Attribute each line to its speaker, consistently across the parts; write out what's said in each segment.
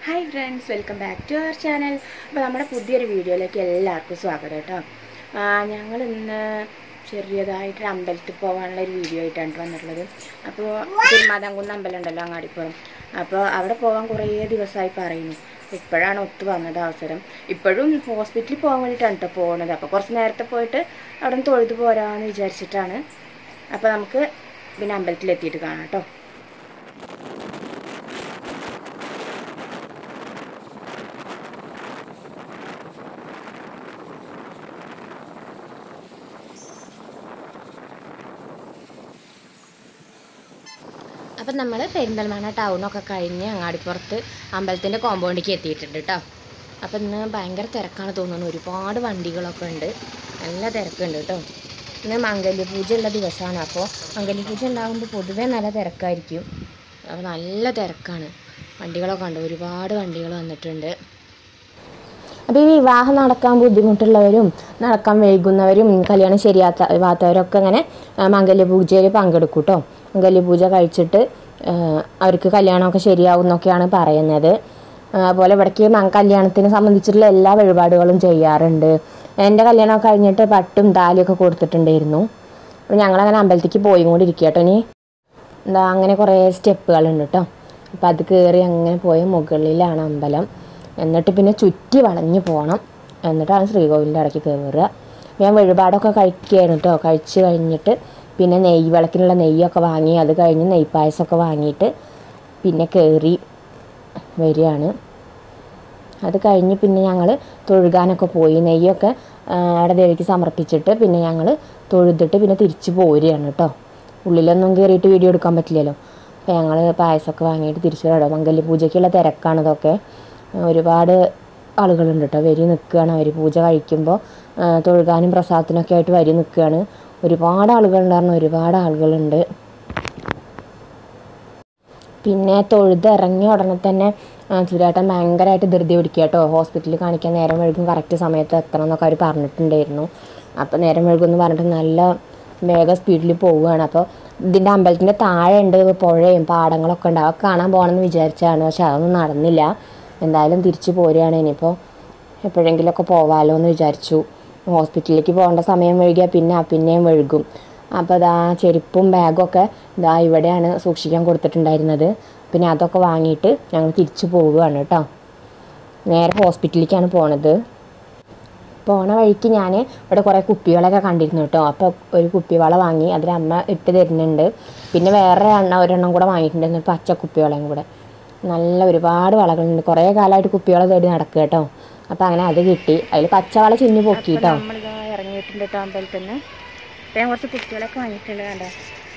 Speaker 1: hi friends welcome back to our channel അപ്പോൾ നമ്മുടെ പുതിയൊരു വീഡിയോയിലേക്ക് എല്ലാവർക്കും സ്വാഗതം കേട്ടോ ഞങ്ങൾ ഇന്ന് ചെറിയതായിട്ട് അമ്പലത്തിൽ പോകാനുള്ള ഒരു വീഡിയോ ആയിട്ടാണ് വന്നിട്ടുള്ളത് അപ്പോൾ തിരുമാതാംകുന്ന് അമ്പലം ഉണ്ടല്ലോ അങ്ങാടിപ്പുറം അപ്പോൾ അവിടെ പോകാൻ കുറേ ദിവസമായി പറയുന്നു ഇപ്പോഴാണ് ഒത്തു വന്നത് അവസരം ഇപ്പോഴും ഹോസ്പിറ്റലിൽ പോകാൻ വേണ്ടിയിട്ടാണ് കേട്ടോ പോകുന്നത് അപ്പോൾ കുറച്ച് നേരത്തെ പോയിട്ട് അവിടെ നിന്ന് തൊഴുതു പോരാമെന്ന് വിചാരിച്ചിട്ടാണ് അപ്പോൾ നമുക്ക് പിന്നെ അമ്പലത്തിൽ എത്തിയിട്ട് കാണാം കേട്ടോ അപ്പം നമ്മൾ പെരിന്തൽമണ്ണ ടൗണൊക്കെ കഴിഞ്ഞ് അങ്ങാടിപ്പുറത്ത് അമ്പലത്തിൻ്റെ കോമ്പൗണ്ടിലേക്ക് എത്തിയിട്ടുണ്ട് കേട്ടോ അപ്പം ഇന്ന് ഭയങ്കര തിരക്കാണ് തോന്നുന്നു ഒരുപാട് വണ്ടികളൊക്കെ ഉണ്ട് നല്ല തിരക്കുണ്ട് കേട്ടോ ഇന്ന് മംഗല്യപൂജ ഉള്ള ദിവസമാണ് അപ്പോൾ മംഗല്യപൂജ ഉണ്ടാകുമ്പോൾ പൊതുവേ നല്ല തിരക്കായിരിക്കും അപ്പോൾ നല്ല തിരക്കാണ് വണ്ടികളൊക്കെ ഉണ്ട് ഒരുപാട് വണ്ടികൾ വന്നിട്ടുണ്ട് അപ്പോൾ ഈ വിവാഹം നടക്കാൻ ബുദ്ധിമുട്ടുള്ളവരും നടക്കാൻ വൈകുന്നവരും കല്യാണം ശരിയാക്കാത്തവരൊക്കെ അങ്ങനെ ആ, മംഗല്യപൂജയിൽ പങ്കെടുക്കും കേട്ടോ മംഗല്യപൂജ കഴിച്ചിട്ട് ആ, അവർക്ക് കല്യാണമൊക്കെ ശരിയാവും എന്നൊക്കെയാണ് പറയുന്നത് ആ, അതുപോലെ ഇവിടേക്ക് മ- കല്യാണത്തിനെ സംബന്ധിച്ചിട്ടുള്ള എല്ലാ വഴിപാടുകളും ചെയ്യാറുണ്ട് എൻ്റെ കല്യാണം കഴിഞ്ഞിട്ട് പട്ടും താലിയൊക്കെ കൊടുത്തിട്ടുണ്ടായിരുന്നു അപ്പോൾ ഞങ്ങളങ്ങനെ അമ്പലത്തേക്ക് പോയി കൊണ്ടിരിക്കുക കേട്ടോ ഇനി എന്താ അങ്ങനെ കുറേ സ്റ്റെപ്പുകളുണ്ട് കേട്ടോ അപ്പോൾ അത് കയറി അങ്ങനെ പോയ മുകളിലാണ് അമ്പലം എന്നിട്ട് പിന്നെ ചുറ്റി വളഞ്ഞ് പോകണം എന്നിട്ടാണ് ശ്രീകോവിലിൻ്റെ ഇടയ്ക്ക് കയറുക ഞാൻ വഴിപാടൊക്കെ കഴിക്കുകയായിരുന്നു കേട്ടോ കഴിച്ച് കഴിഞ്ഞിട്ട് പിന്നെ നെയ്യ് വിളക്കിനുള്ള നെയ്യൊക്കെ വാങ്ങി അത് കഴിഞ്ഞ് നെയ്പ്പായസമൊക്കെ വാങ്ങിയിട്ട് പിന്നെ കയറി വരികയാണ് അത് കഴിഞ്ഞ് പിന്നെ ഞങ്ങൾ തൊഴുകാനൊക്കെ പോയി നെയ്യൊക്കെ ആ, അവിടെ ദേവിക്ക് സമർപ്പിച്ചിട്ട് പിന്നെ ഞങ്ങൾ തൊഴുതിട്ട് പിന്നെ തിരിച്ച് പോരുകയാണ് കേട്ടോ ഉള്ളിലൊന്നും കയറിയിട്ട് വീഡിയോ എടുക്കാൻ പറ്റില്ലല്ലോ അപ്പോൾ ഞങ്ങൾ പായസമൊക്കെ വാങ്ങിയിട്ട് തിരിച്ചു വരാം മംഗല്യ പൂജയ്ക്കുള്ള തിരക്കാണ് ഇതൊക്കെ ആ, ഒരുപാട് ആളുകളുണ്ട് കേട്ടോ വരി നിൽക്കുകയാണ് അവർ പൂജ കഴിക്കുമ്പോൾ ആ, തൊഴുകാനും പ്രസാദത്തിനൊക്കെ ആയിട്ട് വരി നിൽക്കുകയാണ് ഒരുപാട് ആളുകളുണ്ടായിരുന്നു ഒരുപാട് ആളുകളുണ്ട് പിന്നെ തൊഴുത് ഇറങ്ങിയ ഉടനെ തന്നെ ആ, സുരേട്ടൻ ഭയങ്കരമായിട്ട് ധൃതി പിടിക്കുക കേട്ടോ ഹോസ്പിറ്റലിൽ കാണിക്കാൻ നേരം വഴുകും കറക്റ്റ് സമയത്ത് എത്തണം എന്നൊക്കെ അവർ പറഞ്ഞിട്ടുണ്ടായിരുന്നു അപ്പോൾ നേരം വഴുകും എന്ന് പറഞ്ഞിട്ട് നല്ല വേഗം സ്പീഡിൽ പോവുകയാണ് അപ്പോൾ ഇതിൻ്റെ അമ്പലത്തിൻ്റെ താഴെ ഉണ്ട് പുഴയും പാടങ്ങളൊക്കെ ഉണ്ട് അതൊക്കെ കാണാൻ പോകണമെന്ന് വിചാരിച്ചതാണ് പക്ഷെ അതൊന്നും നടന്നില്ല എന്തായാലും തിരിച്ചു പോരുകയാണ് ഇനിയിപ്പോൾ എപ്പോഴെങ്കിലുമൊക്കെ പോവാലോ എന്ന് വിചാരിച്ചു ഹോസ്പിറ്റലിലേക്ക് പോകേണ്ട സമയം വൈകിയാൽ പിന്നെ പിന്നെയും വഴുകും അപ്പോൾ ഇതാ ചെരുപ്പും ബാഗും ഒക്കെ ഇതാ ഇവിടെയാണ് സൂക്ഷിക്കാൻ കൊടുത്തിട്ടുണ്ടായിരുന്നത് പിന്നെ അതൊക്കെ വാങ്ങിയിട്ട് ഞങ്ങൾ തിരിച്ചു പോവുകയാണ് കേട്ടോ നേരെ ഹോസ്പിറ്റലിലേക്കാണ് പോണത് പോണ വഴിക്ക് ഞാൻ ഇവിടെ കുറേ കുപ്പികളൊക്കെ കണ്ടിരുന്നു കേട്ടോ അപ്പോൾ ഒരു കുപ്പിവള വാങ്ങി അതിൽ അമ്മ ഇട്ട് തരുന്നുണ്ട് പിന്നെ വേറെ എണ്ണ ഒരെണ്ണം കൂടെ വാങ്ങിയിട്ടുണ്ടായിരുന്നു ഒരു പച്ച കുപ്പിവളയും കൂടെ നല്ല ഒരുപാട് വളകളുണ്ട് കുറേ കാലമായിട്ട് കുപ്പിവള തേടി നടക്കുക കേട്ടോ അപ്പോൾ അങ്ങനെ അത് കിട്ടി അതിൽ പച്ചവള ചിന്നു പൊക്കി കേട്ടോ നമ്മളിതാ ഇറങ്ങിയിട്ടുണ്ട് കേട്ടോ അമ്പലത്തിൽ നിന്ന് ഞാൻ കുറച്ച് കുപ്പികളൊക്കെ വാങ്ങിയിട്ടുണ്ട് കണ്ടോ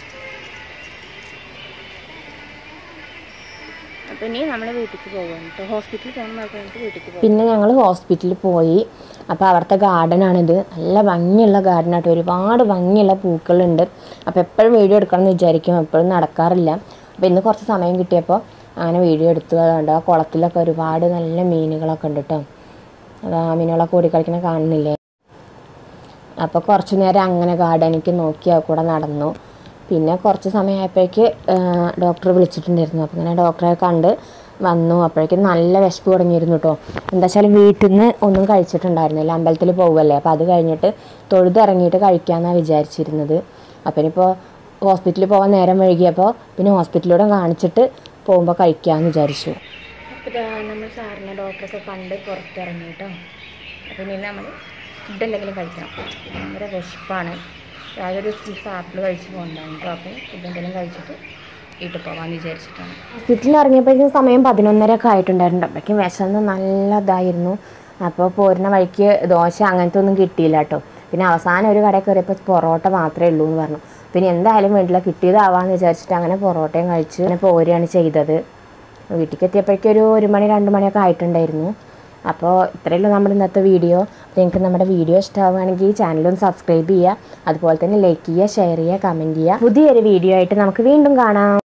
Speaker 1: അപ്പോൾ ഇനി നമ്മൾ വീട്ടിലേക്ക് പോകും കേട്ടോ ഹോസ്പിറ്റലിൽ പോകുമ്പോൾ കഴിഞ്ഞിട്ട് വീട്ടിലേക്ക് പോകും പിന്നെ ഞങ്ങൾ ഹോസ്പിറ്റലിൽ പോയി അപ്പോൾ അവിടുത്തെ ഗാർഡനാണിത് നല്ല ഭംഗിയുള്ള ഗാർഡനായിട്ട് ഒരുപാട് ഭംഗിയുള്ള പൂക്കളുണ്ട് അപ്പോൾ എപ്പോഴും വീഡിയോ എടുക്കണം എന്ന് വിചാരിക്കും എപ്പോഴും നടക്കാറില്ല അപ്പോൾ ഇന്ന് കുറച്ച് സമയം കിട്ടിയപ്പോൾ അങ്ങനെ വീഡിയോ എടുത്തു അതുകൊണ്ട് ആ കുളത്തിലൊക്കെ ഒരുപാട് നല്ല മീനുകളൊക്കെ ഉണ്ട് കേട്ടോ അത് ആ മീനുകളൊക്കെ ഓടിക്കളിക്കണ കാണുന്നില്ലേ അപ്പോൾ കുറച്ച് നേരം അങ്ങനെ ഗാർഡനിക്ക് നോക്കി ആ കൂടെ നടന്നു പിന്നെ കുറച്ച് സമയമായപ്പോഴേക്ക് ഡോക്ടർ വിളിച്ചിട്ടുണ്ടായിരുന്നു അപ്പോൾ ഇങ്ങനെ ഡോക്ടറെ കണ്ട് വന്നു അപ്പോഴേക്കും നല്ല വിശപ്പ് തുടങ്ങിയിരുന്നു കേട്ടോ എന്താ വെച്ചാൽ വീട്ടിൽ നിന്ന് ഒന്നും കഴിച്ചിട്ടുണ്ടായിരുന്നില്ല അമ്പലത്തിൽ പോകുമല്ലേ അപ്പോൾ അത് കഴിഞ്ഞിട്ട് തൊഴുതിറങ്ങിയിട്ട് കഴിക്കാമെന്നാണ് വിചാരിച്ചിരുന്നത് അപ്പം ഇനിയിപ്പോൾ ഹോസ്പിറ്റലിൽ പോകാൻ നേരം വൈകിയപ്പോൾ പിന്നെ ഹോസ്പിറ്റലിലൂടെ കാണിച്ചിട്ട് പോകുമ്പോൾ കഴിക്കാമെന്ന് വിചാരിച്ചു അപ്പോൾ നമ്മൾ സാറിനെ ഡോക്ടറൊക്കെ കണ്ട് പുറത്തിറങ്ങി കേട്ടോ അപ്പോൾ ഇനി നമ്മൾ ഫുഡ് എന്തെങ്കിലും കഴിക്കണം ഭയങ്കര വിശപ്പാണ് രാവിലെ ഒരു പീസ് ആപ്പിൾ കഴിച്ച് പോകണ്ടായിരുന്നു കേട്ടോ അപ്പോൾ ഫുഡ് എന്തെങ്കിലും കഴിച്ചിട്ട് വീട്ടിൽ പോകാമെന്ന് വിചാരിച്ചിട്ടാണ് ഹോസ്പിറ്റലിൽ ഇറങ്ങിയപ്പോഴേക്കും സമയം പതിനൊന്നര ഒക്കെ ആയിട്ടുണ്ടായിരുന്നു അപ്പോഴേക്കും വിശന്ന് നല്ല ഇതായിരുന്നു അപ്പോൾ പോരുന്ന വഴിക്ക് ദോശ അങ്ങനത്തെ ഒന്നും കിട്ടിയില്ല കേട്ടോ പിന്നെ അവസാനം ഒരു കടയിൽ കയറിയപ്പോൾ പൊറോട്ട മാത്രമേ ഉള്ളൂ എന്ന് പറഞ്ഞു പിന്നെ എന്തായാലും വേണ്ടില്ല കിട്ടിയതാവാന്ന് വിചാരിച്ചിട്ട് അങ്ങനെ പൊറോട്ടയും കഴിച്ച് അങ്ങനെ പോരുകയാണ് ചെയ്തത് വീട്ടിലേക്ക് എത്തിയപ്പോഴേക്കും ഒരു ഒരു മണി രണ്ട് മണിയൊക്കെ ആയിട്ടുണ്ടായിരുന്നു അപ്പോൾ ഇത്രയുള്ളൂ നമ്മുടെ ഇന്നത്തെ വീഡിയോ അപ്പോൾ നിങ്ങൾക്ക് നമ്മുടെ വീഡിയോ ഇഷ്ടമാവുകയാണെങ്കിൽ ചാനലൊന്ന് സബ്സ്ക്രൈബ് ചെയ്യുക അതുപോലെ തന്നെ ലൈക്ക് ചെയ്യുക ഷെയർ ചെയ്യുക കമൻറ്റ് ചെയ്യുക പുതിയൊരു വീഡിയോ ആയിട്ട് നമുക്ക് വീണ്ടും കാണാം